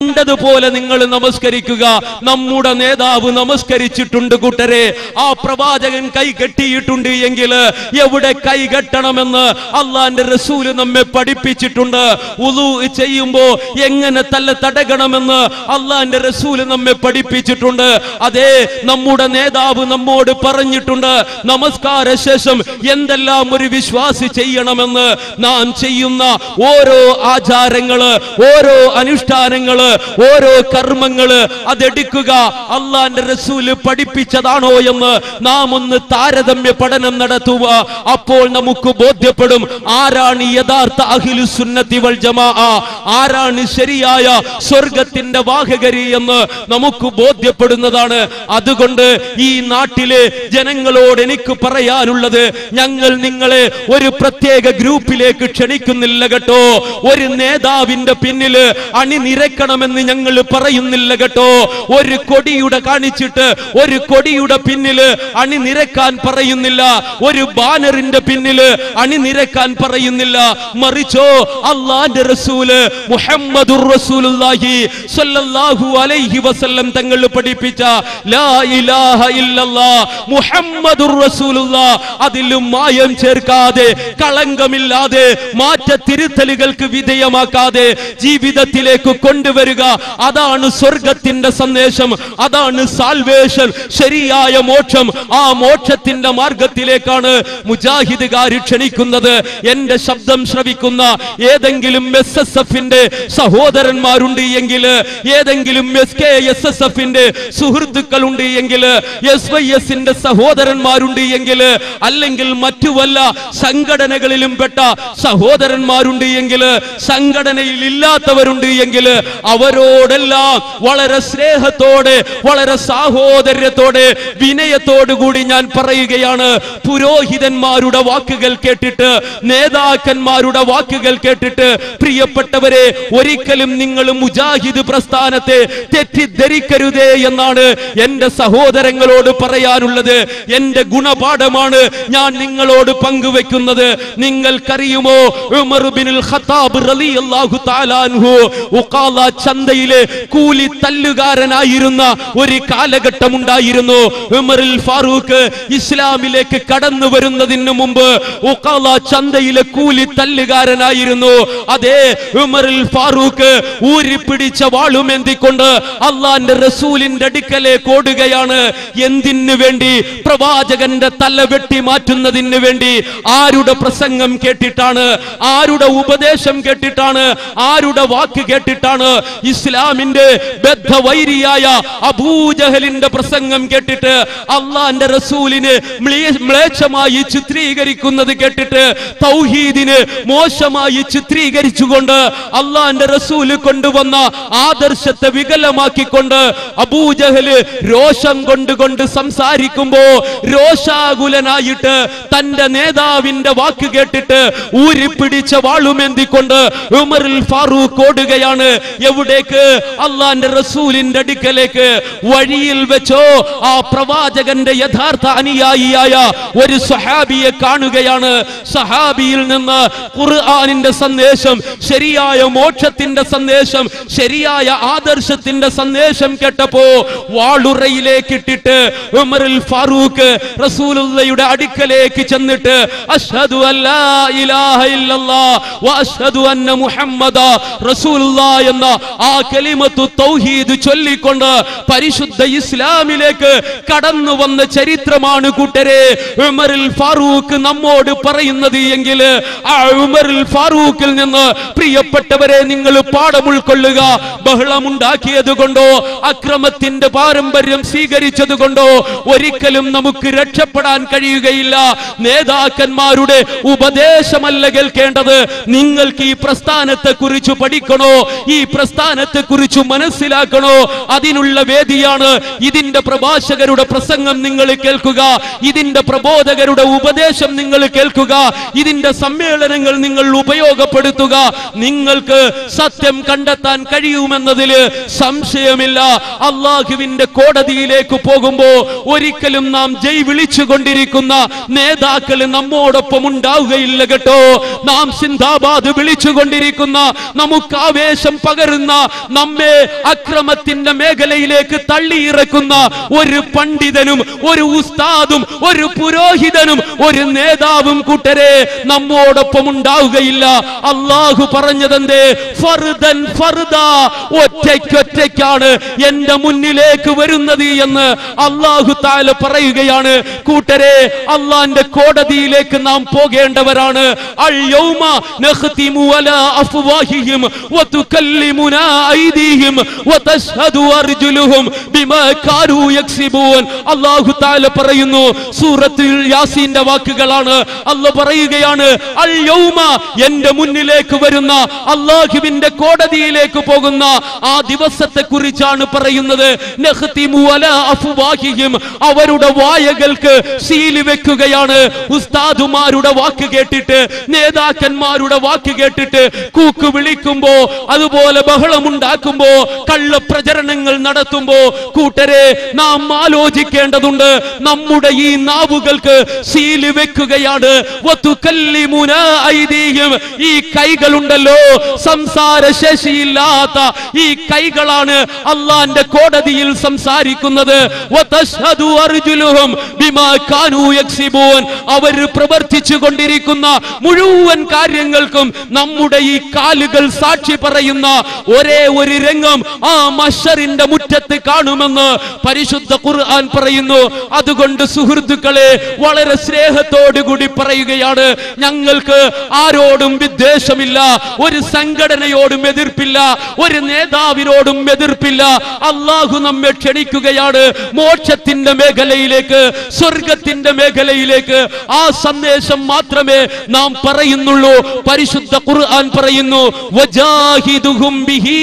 കണ്ടതുപോലെ നിങ്ങൾ നമസ്കരിക്കുക നമ്മുടെ നേതാവ് നമസ്കരിച്ചിട്ടുണ്ട് കൂട്ടരെ ആ പ്രവാചകൻ കൈ കെട്ടിയിട്ടുണ്ട് എങ്കിൽ എവിടെ കൈ കെട്ടണമെന്ന് അള്ളാന്റെ റസൂല് നമ്മെ പഠിപ്പിച്ചിട്ടുണ്ട് ഉളു ചെയ്യുമ്പോ എങ്ങനെ തല്ല തടകണമെന്ന് അള്ളാന്റെ റസൂല് നമ്മെ പഠിപ്പിച്ചിട്ടുണ്ട് അതെ നമ്മുടെ നേതാവ് നമ്മോട് പറഞ്ഞിട്ടുണ്ട് നമസ്കാര ശേഷം എന്തെല്ലാം ഒരു വിശ്വാസി ചെയ്യണമെന്ന് നാം ചെയ്യുന്ന ഓരോ ആചാരങ്ങള് ഓരോ അനുഷ്ഠാനങ്ങള് ഓരോ കർമ്മങ്ങള് അതെടുക്കുക അള്ളാന്റെ റസൂല് പഠിപ്പിച്ചതാണോ എന്ന് നാം ഒന്ന് താരതമ്യ പഠനം നടത്തുക അപ്പോൾ നമുക്ക് ബോധ്യപ്പെടും ആരാണ് യഥാർത്ഥ അഖിലു സുന്നത്തി വൽ ജമാ ആരാണ് ശരിയായ സ്വർഗത്തിന്റെ വാഹകരി എന്ന് നമുക്ക് ബോധ്യപ്പെടുന്നതാണ് അതുകൊണ്ട് ഈ നാട്ടിലെ ജനങ്ങളോട് എനിക്ക് പറയാനുള്ളത് ഞങ്ങൾ നിങ്ങളെ ഒരു പ്രത്യേക ഗ്രൂപ്പിലേക്ക് ക്ഷണിക്കുന്നില്ല കേട്ടോ ഒരു നേതാവിന്റെ പിന്നില് അണിനിരക്കണമെന്ന് ഞങ്ങൾ പറയുന്നില്ല കേട്ടോ ഒരു കൊടിയുടെ കാണിച്ചിട്ട് ഒരു കൊടിയുടെ പിന്നില് അണിനിരക്കാൻ പറയുന്നില്ല ഒരു ബാനറിന്റെ പിന്നില് അണിനിരക്കാൻ പറയുന്നില്ല മറിച്ചോ അള്ളാന്റെ റസൂല് മുഹമ്മദുർ റസൂലുള്ളാഹി സ്വല്ലല്ലാഹു അലൈഹി വസല്ലം തങ്ങൾ പഠിപ്പിച്ച ലാ ഇലാഹ ഇല്ലല്ലാ മുഹമ്മദുർ റസൂലുള്ളാ അതിലും മായം ചേർക്കാതെ കളങ്കമില്ലാതെ മാറ്റ തിരുത്തലുകൾക്ക് വിധേയമാക്കാതെ ജീവിതത്തിലേക്ക് കൊണ്ടുവരിക അതാണ് സ്വർഗത്തിന്റെ സന്ദേശം അതാണ് സാൽവേഷൻ ശരിയായ മോക്ഷം ആ മോക്ഷത്തിന്റെ മാർഗത്തിലേക്കാണ് മുജാഹിദുകാർ ക്ഷണിക്കുന്നത് എന്റെ ശബ്ദം ശ്രവിക്കുന്ന ഏതെങ്കിലും എസ് എസ് എഫിന്റെ സഹോദരന്മാരുണ്ട് എങ്കിൽ ഏതെങ്കിലും എസ് കെ എസ് എസ് എഫിന്റെ സുഹൃത്തുക്കളുണ്ട് എങ്കിൽ എസ് വൈ എസിന്റെ സഹോദരന്മാരുണ്ട് എങ്കിൽ അല്ലെങ്കിൽ മറ്റു വല്ല സംഘടനകളിലും പെട്ട സഹോദരന്മാരുണ്ട് എങ്കിൽ സംഘടനയിൽ ഇല്ലാത്തവരുണ്ട് എങ്കിൽ അവരോടെല്ലാം വളരെ സ്നേഹത്തോടെ വളരെ സാഹോദര്യത്തോടെ വിനയത്തോടു കൂടി ഞാൻ പറയുകയാണ് പുരോഹിതന്മാരുടെ വാക്കുകൾ കേട്ടിട്ട് നേതാക്കന്മാരുടെ വാക്കുകൾ കേട്ടിട്ട് പ്രിയപ്പെട്ടവരെ ഒരിക്കലും നിങ്ങൾ മുജാഹിദ് പ്രസ്ഥാനത്തെ തെറ്റിദ്ധരിക്കരുതേ എന്നാണ് എന്റെ സഹോദരങ്ങളോട് പറയാനുള്ളത് എന്റെ ഗുണപാഠമാണ് ഞാൻ നിങ്ങളോട് പങ്കുവെക്കുന്നത് നിങ്ങൾക്കറിയുമോ ഉമർ ബിനുൽ ഖത്താബ് റളിയല്ലാഹു തആല അൻഹു ഉഖാല ചന്തയിലെ കൂലി തല്ലുകാരനായിരുന്ന ഒരു കാലഘട്ടം ഉണ്ടായിരുന്നു ഉമറുൽ ഫാറൂഖ് ഇസ്ലാമിലേക്ക് കടന്നു വരുന്നതിന് മുമ്പ് ഉഖാല ചന്തയിലെ കൂലി തല്ലുകാരനായിരുന്നു അതേ ഉമറുൽ ഫാറൂഖ് ഊരി പിടിച്ച വാളുമേന്തിക്കൊണ്ട് അള്ളാന്റെ റസൂലിന്റെ അടുക്കലേക്ക് ഓടുകയാണ് എന്തിനു വേണ്ടി പ്രവാചകന്റെ തല വെട്ടി മാറ്റുന്നതിന് വേണ്ടി ആരുടെ പ്രസംഗം കേട്ടിട്ടാണ് ആരുടെ ഉപദേശം കേട്ടിട്ടാണ് ആരുടെ വാക്ക് കേട്ടിട്ടാണ് ഇസ്ലാമിന്റെ ബദ്ധവൈരിയായ അബൂജഹലിന്റെ പ്രസംഗം കേട്ടിട്ട് അള്ളാന്റെ റസൂലിന് മ്ലേ- മ്ലേച്ഛമായി ചിത്രീകരിക്കുന്നത് കേട്ടിട്ട് തൗഹീദിന് മോശമായി ചിത്രീകരിച്ചുകൊണ്ട് അള്ളാന്റെ റസൂല് കൊണ്ടുവന്ന ആദർശത്തെ വികലമാക്കിക്കൊണ്ട് അബൂജഹല് രോഷം കൊണ്ടുകൊണ്ട് സംസാരിക്കുമ്പോ രോഷാകുലനായിട്ട് തന്റെ നേതാവിന്റെ വാക്ക് കേട്ടിട്ട് ഊരിപ്പിടിച്ച വാളുമേന്തിക്കൊണ്ട് ഉമറുൽ ഫാറൂഖ് ഓടുകയാണ് എവിടേക്ക് അള്ളാന്റെ റസൂലിന്റെ അടുക്കലേക്ക് വഴിയിൽ വെച്ചോ ആ പ്രവാചകന്റെ യഥാർത്ഥ അനുയായിയായ ഒരു സഹാബിയെ കാണുകയാണ് സഹാബിയിൽ നിന്ന് ഖുർആനിന്റെ സന്ദേശം ശരിയായ മോക്ഷത്തിന്റെ സന്ദേശം ശരിയായ ആദർശത്തിന്റെ സന്ദേശം കേട്ടപ്പോ വാളുറയിലേക്ക് ഇട്ടിട്ട് ഉമറുൽ ഫാറൂഖ് റസൂലുള്ളയുടെ അടുക്കലേക്ക് ചെന്നിട്ട് അഷ്ഹദു അല്ലാ ഇലാഹ ഇല്ലല്ലാ വ അഷ്ഹദു അന്ന മുഹമ്മദ റസൂലുള്ളാ എന്ന ആ കലിമത്തു തൗഹീദ് ചൊല്ലിക്കൊണ്ട് പരിശുദ്ധ ഇസ്ലാമിലേക്ക് കടന്നു വന്ന ചരിത്രമാണ് കൂട്ടരെ ഉമറുൽ ഫാറൂഖ് നമ്മോട് പറയുന്നത് എങ്കിൽ ആ ഉമറുൽ ഫാറൂഖിൽ നിന്ന് പ്രിയപ്പെട്ടവരെ നിങ്ങൾ പാഠം ഉൾക്കൊള്ളുക ബഹളമുണ്ടാക്കിയത് കൊണ്ടോ അക്രമത്തിന്റെ പാരമ്പര്യം സ്വീകരിച്ചത് കൊണ്ടോ ഒരിക്കലും നമുക്ക് രക്ഷപ്പെടാൻ കഴിയുകയില്ല നേതാക്കന്മാരുടെ ഉപദേശമല്ല കേൾക്കേണ്ടത് നിങ്ങൾക്ക് ഈ പ്രസ്ഥാനത്തെ കുറിച്ച് പഠിക്കണോ ഈ പ്രസ്ഥാനത്തെ കുറിച്ച് മനസ്സിലാക്കണോ അതിനുള്ള വേദിയാണ് ഇതിന്റെ പ്രഭാഷകരുടെ പ്രസംഗം നിങ്ങൾ കേൾക്കുക ഇതിന്റെ പ്രബോധകരുടെ ഉപദേശം നിങ്ങൾ കേൾക്കുക ഇതിന്റെ സമ്മേളനങ്ങൾ നിങ്ങൾ ഉപയോഗപ്പെടുത്തുക നിങ്ങൾക്ക് സത്യം കണ്ടെത്താൻ കഴിയുമെന്നതിൽ സംശയമില്ല അള്ളാഹുവിന്റെ കോടതിയിലേക്ക് പോകുമ്പോ ഒരിക്കലും നാം ജയ് വിളിച്ചുകൊണ്ടിരിക്കുന്ന നേതാക്കൾ നമ്മോടൊപ്പം ഉണ്ടാവുകയില്ല കേട്ടോ നാം സിന്ദാബാദ് വിളിച്ചുകൊണ്ടിരിക്കുന്ന നമുക്ക് ആവേശം പകരുന്ന പറയുന്ന നമ്മെ അക്രമത്തിന്റെ മേഖലയിലേക്ക് തള്ളിയിറക്കുന്ന ഒരു പണ്ഡിതനും ഒരു ഉസ്താദും ഒരു പുരോഹിതനും ഒരു നേതാവും കൂട്ടരെ നമ്മോടൊപ്പം ഉണ്ടാവുകയില്ല അള്ളാഹു പറഞ്ഞതെന്തേ ഫർദൻ ഫർദ ഒറ്റയ്ക്കൊറ്റയ്ക്കാണ് എന്റെ മുന്നിലേക്ക് വരുന്നത് എന്ന് അള്ളാഹു താല പറയുകയാണ് കൂട്ടരെ അള്ളാന്റെ കോടതിയിലേക്ക് നാം പോകേണ്ടവരാണ് അൽ യൗമ നഖ്തിമു അലാ അഫ്വാഹിഹിം വതുകല്ലിമുനാ ഐദീഹിം വതശ്ഹദു അർജുലുഹും ബിമാ കാനൂ യക്സിബൂൻ അല്ലാഹു തആല പറയുന്നു സൂറത്തുൽ യാസീന്റെ വാക്കുകളാണ് അല്ലാഹ് പറയുകയാണ് അൽ യൗമ എന്റെ മുന്നിലേക്ക് വരുന്ന അല്ലാഹുവിന്റെ കോടതിയിലേക്ക് പോകുന്ന ആ ദിവസത്തെ കുറിച്ചാണ് പറയുന്നത് നഖ്തിമു അലാ അഫ്വാഹിഹിം അവരുടെ വായകൾക്ക് സീല് വെക്കുകയാണ് ഉസ്താദുമാരുടെ വാക്ക് കേട്ടിട്ട് നേതാക്കന്മാരുടെ വാക്ക് കേട്ടിട്ട് കൂക്ക് വിളിക്കുമ്പോ അതുപോലെ ബഹളമുണ്ടാക്കുമ്പോ കള്ള പ്രചരണങ്ങൾ നടത്തുമ്പോ കൂട്ടരെ നാം ആലോചിക്കേണ്ടതുണ്ട് നമ്മുടെ ഈ നാവുകൾക്ക് സീല് വെക്കുകയാണ് വതുകല്ലിമുനാ ഐദീഹിം. ഈ കൈകളുണ്ടല്ലോ സംസാര ശേഷിയില്ലാത്ത ഈ കൈകളാണ് അള്ളാന്റെ കോടതിയിൽ സംസാരിക്കുന്നത് വതശ്ഹദു അർജുലുഹും ബിമാ കാനൂ യക്സിബൂൻ അവർ പ്രവർത്തിച്ചു കൊണ്ടിരിക്കുന്ന മുഴുവൻ കാര്യങ്ങൾക്കും നമ്മുടെ ഈ കാലുകൾ സാക്ഷി പറയുന്ന ഒരേ ഒരു രംഗം ആ മഷറിന്റെ മുറ്റത്ത് കാണുമെന്ന് പരിശുദ്ധ ഖുർആൻ പറയുന്നു അതുകൊണ്ട് സുഹൃത്തുക്കളെ വളരെ സ്നേഹത്തോടുകൂടി പറയുകയാണ് ഞങ്ങൾക്ക് ആരോടും വിദ്വേഷമില്ല ഒരു സംഘടനയോടും എതിർപ്പില്ല ഒരു നേതാവിനോടും എതിർപ്പില്ല അള്ളാഹു നമ്മെ ക്ഷണിക്കുകയാണ് മോക്ഷത്തിന്റെ മേഖലയിലേക്ക് സ്വർഗത്തിന്റെ മേഖലയിലേക്ക് ആ സന്ദേശം മാത്രമേ നാം പറയുന്നുള്ളൂ പരിശുദ്ധ ഖുർആൻ പറയുന്നു വജാഹിദുഹും ബിഹി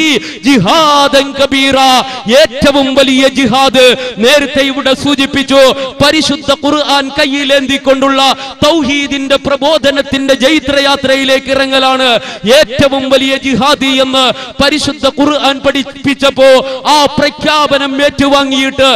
ജിഹാദൻ കബീറ ഏറ്റവും വലിയ ജിഹാദ് നേരത്തെ ഇവിടെ സൂചിപ്പിച്ചു പരിശുദ്ധ ഖുർആൻ കയ്യിലേന്തിക്കൊണ്ടുള്ള തൗഹീദിന്റെ പ്രബോധനത്തിന്റെ ജൈത്രയാത്രയിലേക്ക് ഇറങ്ങലാണ് ഏറ്റവും വലിയ ജിഹാദി എന്ന് പരിശുദ്ധ ഖുർആൻ പഠിപ്പിച്ചപ്പോ ആ പ്രഖ്യാപനം ഏറ്റുവാങ്ങിയിട്ട്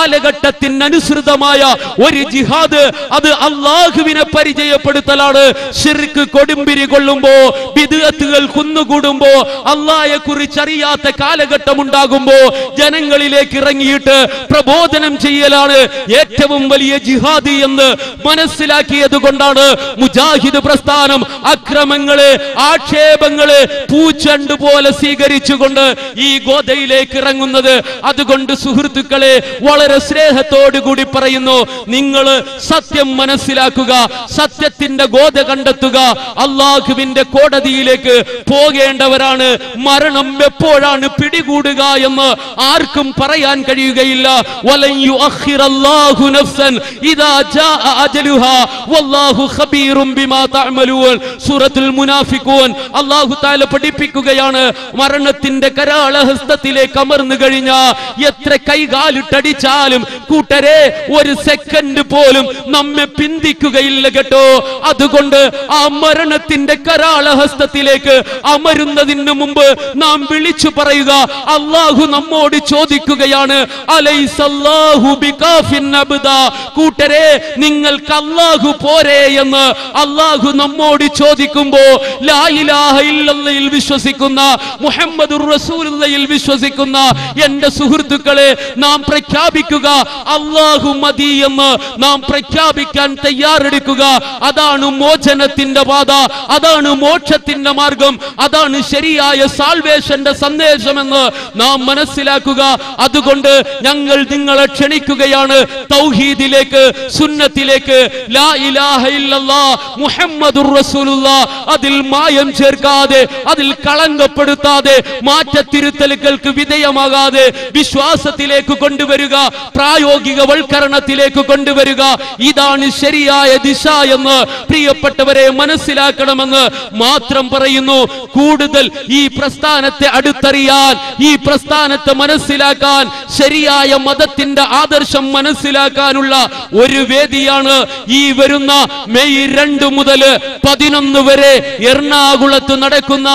കാലഘട്ടത്തിനനുസൃതമായ ഒരു ജിഹാദ് അത് അള്ളാഹുവിനെ പരിചയപ്പെടുത്തലാണ് ഷിർക്ക് കൊടുമ്പിരി കൊള്ളുമ്പോ വിദഗ്ധകൾ കുന്നുകൂടുമ്പോ അള്ളാഹയെ കുറിച്ച് അറിയാത്ത കാലഘട്ടം ഉണ്ടാകുമ്പോ ജനങ്ങളിലേക്ക് ഇറങ്ങിയിട്ട് പ്രബോധനം ചെയ്യലാണ് ഏറ്റവും വലിയ ജിഹാദി എന്ന് മനസ്സിലാക്കിയത് കൊണ്ടാണ് മുജാഹിദ് പ്രസ്ഥാനം അക്രമങ്ങള് ആക്ഷേപങ്ങള് പൂച്ചണ്ട് പോലെ സ്വീകരിച്ചുകൊണ്ട് ഈ ഗോതയിലേക്ക് ഇറങ്ങുന്നത് അതുകൊണ്ട് സുഹൃത്തുക്കളെ വളരെ സ്നേഹത്തോടു കൂടി പറയുന്നു നിങ്ങൾ സത്യം മനസ്സിലാക്കുക സത്യത്തിന്റെ ഗോത കണ്ടെത്തുക അള്ളാഹുവിന്റെ കോടതിയിലേക്ക് പോകേണ്ടവരാണ് മരണം എപ്പോഴാണ് പിടികൂടുക എന്ന് ആർക്കും പറയാൻ കഴിയുകയില്ല വലൻ യുഅഖിറല്ലാഹു നഫ്സൻ ഇദാ ജാഅ അജലുഹാ വല്ലാഹു ഖബീറും ബിമാ തഅമലൂൻ സൂറത്തുൽ മുനാഫിഖൂൻ അല്ലാഹു തആല പഠിപ്പിക്കുകയാണ് മരണത്തിന്റെ കരാളഹസ്തത്തിലേക്ക് അമർന്നു കഴിഞ്ഞ എത്ര കൈകാലിട്ടടിച്ചാലും കൂട്ടരെ ഒരു സെക്കൻഡ് പോലും നമ്മെ പിന്തിക്കുകയില്ല കേട്ടോ അതുകൊണ്ട് ആ മരണത്തിന്റെ കരാളഹസ്തത്തിലേക്ക് അമരുന്നതിന് മുമ്പ് നാം വിളിച്ചു പറയുക അള്ളാഹു നമ്മോട് ചോദിക്കുകയാണ് അലൈസല്ലാഹു ബികാഫിൻ അബ്ദാ. കൂട്ടരെ നിങ്ങൾക്ക് അള്ളാഹു പോരെ എന്ന് അള്ളാഹു നമ്മോട് ചോദിക്കുമ്പോ ലാ ഇലാഹ ഇല്ലല്ലയിൽ വിശ്വസിക്കുന്ന മുഹമ്മദുർ റസൂലുള്ളയിൽ വിശ്വസിക്കുന്ന എന്റെ സുഹൃത്തുക്കളെ നാം പ്രഖ്യാപിക്കുക അള്ളാഹു മതി എന്ന് നാം പ്രഖ്യാപിക്കാൻ തയ്യാറെടുക്കുക അതാണ് മോചനത്തിന്റെ പാത അതാണ് മോക്ഷത്തിന്റെ മാർഗം അതാണ് ശരിയായ സാൽവേഷന്റെ സന്ദേശമെന്ന് നാം മനസ്സിലാക്കുക അതുകൊണ്ട് ഞങ്ങൾ നിങ്ങളെ ക്ഷണിക്കുകയാണ് തൗഹീദിലേക്ക് സുന്നത്തിലേക്ക് ലാ ഇലാഹ ഇല്ലല്ലാ മുഹമ്മദുർ റസൂലുള്ള അതിൽ മായം ചേർക്കാതെ അതിൽ കളങ്കപ്പെടുത്താതെ മാറ്റത്തിരുത്തലുകൾക്ക് വിധേയമാകാതെ വിശ്വാസത്തിലേക്ക് കൊണ്ടുവരിക പ്രായോഗിക വൽക്കരണത്തിലേക്ക് കൊണ്ടുവരിക ഇതാണ് ശരിയായ ദിശ എന്ന് പ്രിയപ്പെട്ടവരെ മനസ്സിലാക്കണമെന്ന് മാത്രം പറയുന്നു കൂടുതൽ ഈ പ്രസ്ഥാനത്തെ അടുത്തറിയാൻ ഈ പ്രസ്ഥാനത്തെ മനസ്സിലാക്കാൻ ശരിയായ മതത്തിന്റെ ആദർശം മനസ്സിലാക്കാനുള്ള ഒരു വേദിയാണ് ഈ വരുന്ന മെയ് രണ്ട് മുതൽ പതിനൊന്ന് വരെ എറണാകുളത്ത് നടക്കുന്ന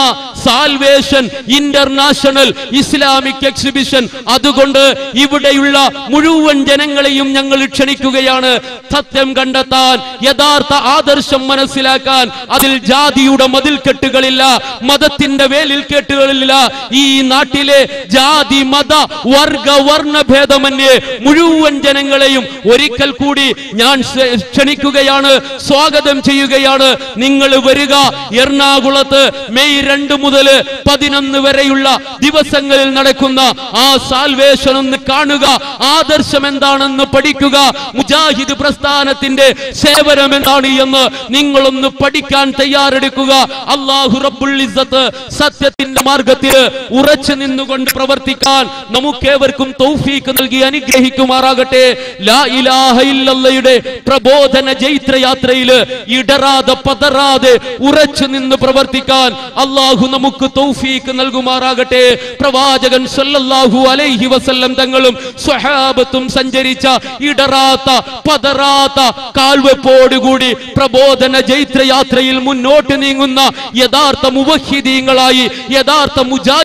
സാൽവേഷൻ ഇന്റർനാഷണൽ ഇസ്ലാമിക് എക്സിബിഷൻ അതുകൊണ്ട് ഇവിടെയുള്ള മുഴുവൻ ജനങ്ങളെയും ഞങ്ങൾ ക്ഷണിക്കുകയാണ് സത്യം കണ്ടെത്താൻ യഥാർത്ഥ ആദർശം മനസ്സിലാക്കാൻ അതിൽ ജാതിയുടെ മതിൽക്കെട്ടുകളില്ല മതത്തിന്റെ വേലിൽ കെട്ടുകളില്ല ഈ നാട്ടിലെ ജാതി മത വർഗ വർണ്ണ ഭേദമന്യേ മുഴുവൻ ജനങ്ങളെയും ഒരിക്കൽ കൂടി ഞാൻ ക്ഷ- ക്ഷണിക്കുകയാണ് സ്വാഗതം ചെയ്യുകയാണ് നിങ്ങൾ വരിക എറണാകുളത്ത് മെയ് രണ്ട് മുതൽ പതിനൊന്ന് വരെയുള്ള ദിവസങ്ങളിൽ നടക്കുന്ന ആ സാൽവേഷൻ ഒന്ന് കാണുക ആദർശം എന്താണെന്ന് പഠിക്കുക മുജാഹിദ് പ്രസ്ഥാനത്തിന്റെ സേവനം എന്താണ് എന്ന് നിങ്ങളൊന്ന് പഠിക്കാൻ തയ്യാറെടുക്കുക അള്ളാഹു റബ്ബുൽ ഇസ്സത്ത് സത്യത്തിന്റെ മാർഗത്തിൽ ഉറച്ചു നിന്നുകൊണ്ട് പ്രവർത്തിക്കാൻ നമുക്കേവർക്കും തൗഫീക്ക് നൽകി അനുഗ്രഹിക്കുമാറാകട്ടെ ലാ ഇലാഹ ഇല്ലല്ലയുടെ പ്രബോധന ജൈത്രയാത്രയിൽ ഇടറാതെ പതറാതെ ഉറച്ചു നിന്ന് പ്രവർത്തിക്കാൻ അള്ളാഹു നമുക്ക് തൗഫീക്ക് നൽകുമാറാകട്ടെ പ്രവാചകൻ സല്ലല്ലാഹു അലൈഹി വസല്ലം തങ്ങളും സ്വഹാബത്തും സഞ്ചരിച്ച ഇടറാത്ത പതറാത്ത കാൽവെപ്പോടുകൂടി പ്രബോധന ജൈത്രയാത്രയിൽ മുന്നോട്ട് നീങ്ങുന്ന യഥാർത്ഥ മുവഹിദീങ്ങളായി യഥാർത്ഥ മുജാ